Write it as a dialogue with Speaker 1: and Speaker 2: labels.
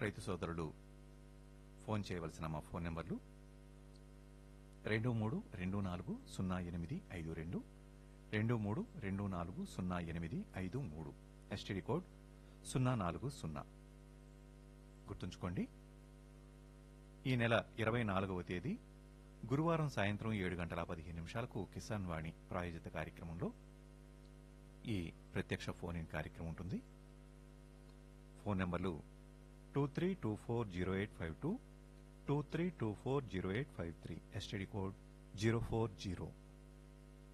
Speaker 1: రైతు సోదరులు ఫోన్ చేయవలసిన మా ఫోన్ నెంబర్లు రెండు మూడు రెండు నాలుగు సున్నా ఎనిమిది ఐదు రెండు రెండు మూడు రెండు నాలుగు సున్నా ఎనిమిది ఐదు మూడు ఎస్టీడీ కోడ్ సున్నా నాలుగు సున్నా గుర్తుంచుకోండి ఈ నెల ఇరవై నాలుగవ తేదీ గురువారం సాయంత్రం ఏడు గంటల పదిహేను నిమిషాలకు కిసాన్ వాణి ప్రాయోజిత కార్యక్రమంలో ఈ ప్రత్యక్ష ఫోన్ ఇన్ కార్యక్రమం ఉంటుంది ఫోన్ నెంబర్లు two three two four zero eight five two two three two four zero eight five three STD code zero four zero